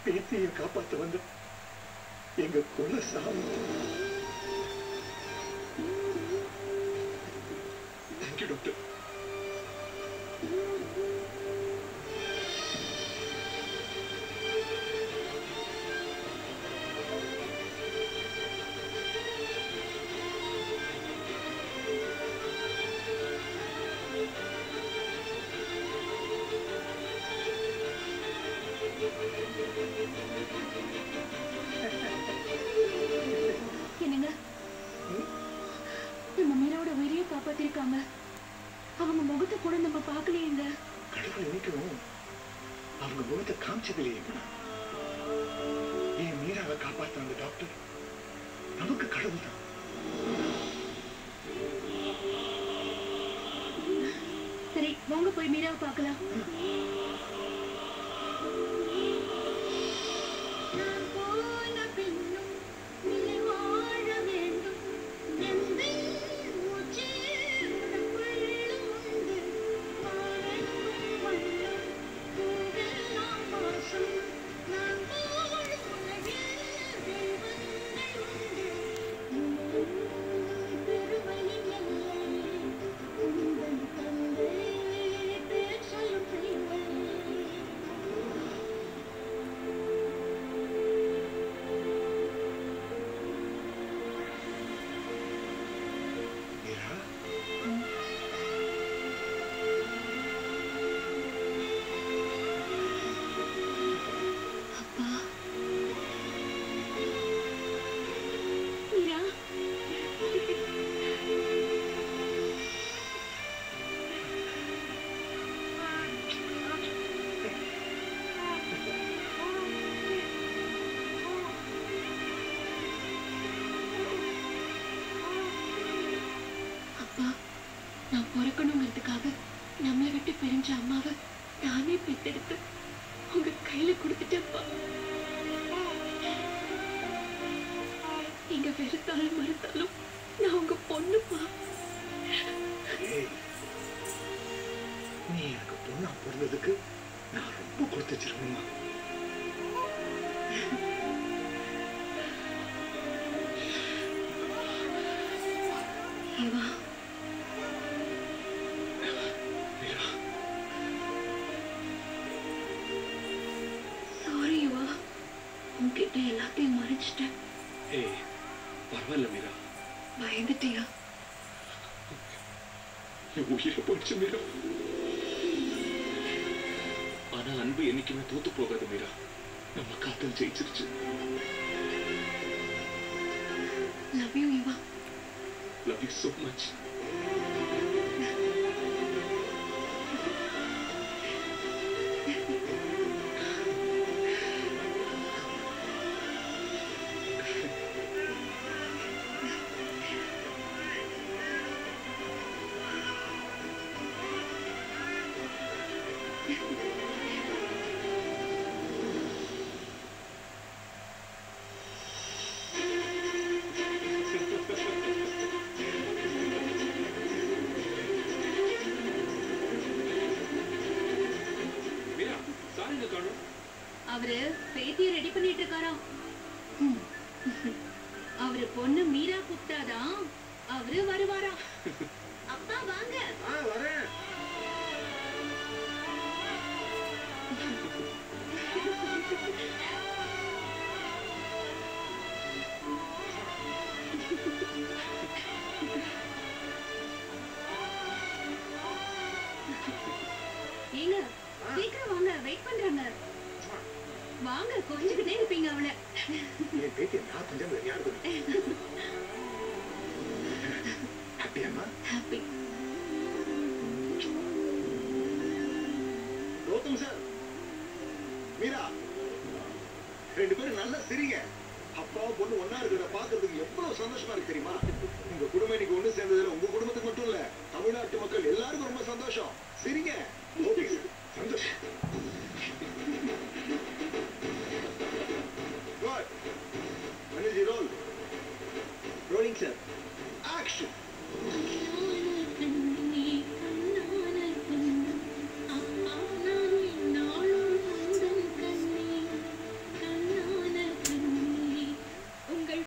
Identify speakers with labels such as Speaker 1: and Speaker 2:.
Speaker 1: பேத்தியை காப்பாத்த வந்த எங்க குல சாமி தேங்க்யூ டாக்டர்
Speaker 2: என்னங்க நம்ம மீராவோட உயிரையே காப்பாத்திருக்காங்க அவங்க முகத்தை கூட நம்ம பார்க்கலையேங்க
Speaker 1: கடவுள் இன்னைக்கும் அவங்க முகத்தை காமிச்சதில்லையே என் மீராவை காப்பாத்த அந்த டாக்டர் நமக்கு கடவுள் தான்
Speaker 2: சரி வாங்க போய் மீராவை பார்க்கலாம்
Speaker 1: மீரா
Speaker 2: அப்பா மீரா அப்பா நான் பிறக்கணுங்கிறதுக்காக நம்மளை விட்டு பிரிஞ்ச அம்மாவை நானே பெத்தெடுத்து உங்க கையில கொடுத்துட்டேன்ப்பா நீங்க வெறுத்தாலும் மறுத்தாலும் நான் உங்க பொண்ணுப்பா
Speaker 1: ஏய், நீ எனக்கு பொண்ணா பிறந்ததுக்கு நான் ரொம்ப கொடுத்து வச்சிருக்கணுமா
Speaker 2: ஏவா
Speaker 1: மீரா
Speaker 2: சாரி யுவா உன்கிட்ட எல்லாத்தையும் மறைச்சிட்டேன்
Speaker 1: ஏய் பரவாயில்ல மீரா
Speaker 2: பயந்துட்டியா
Speaker 1: என் உயிரை போச்சு மீரா ஆனா அன்பு என்னைக்குமே தோத்து போகாது மீரா நம்ம காதல் ஜெயிச்சிருச்சு
Speaker 2: love you Yuva
Speaker 1: love you so much Meera சாரிங்க காணும்
Speaker 2: அவரு பேத்திய ரெடி பண்ணிட்டு இருக்காராம் ம். அவரு பொண்ணு மீரா கூப்பிட்டாதான் அவரு வருவாராம் அப்பா வாங்க
Speaker 1: ஆ வரேன்
Speaker 2: ஏங்க சீக்கிரம் வாங்க வெயிட் பண்றாங்க வாங்க கொஞ்சிக்கிட்டே இருப்பீங்க அவளை
Speaker 1: என் பேத்தி நான் கொஞ்சம் யாரு ஹாப்பியாமா
Speaker 2: ஹாப்பி
Speaker 1: கௌதம் சார் மீரா ரெண்டு பேரும் நல்லா சிரிங்க அப்பா பொண்ணு ஒன்னா இருக்கிறத பாக்குறதுக்கு எவ்வளவு சந்தோஷமா இருக்கு தெரியுமா உங்க குடும்பம் இன்னைக்கு ஒண்ணு சேர்ந்ததுல உங்க குடும்பத்துக்கு மட்டும் இல்ல தமிழ்நாட்டு மக்கள் எல்லாருக்கும் ரொம்ப சந்தோஷம் சிரிங்க ஓகே சார் சந்தோஷம்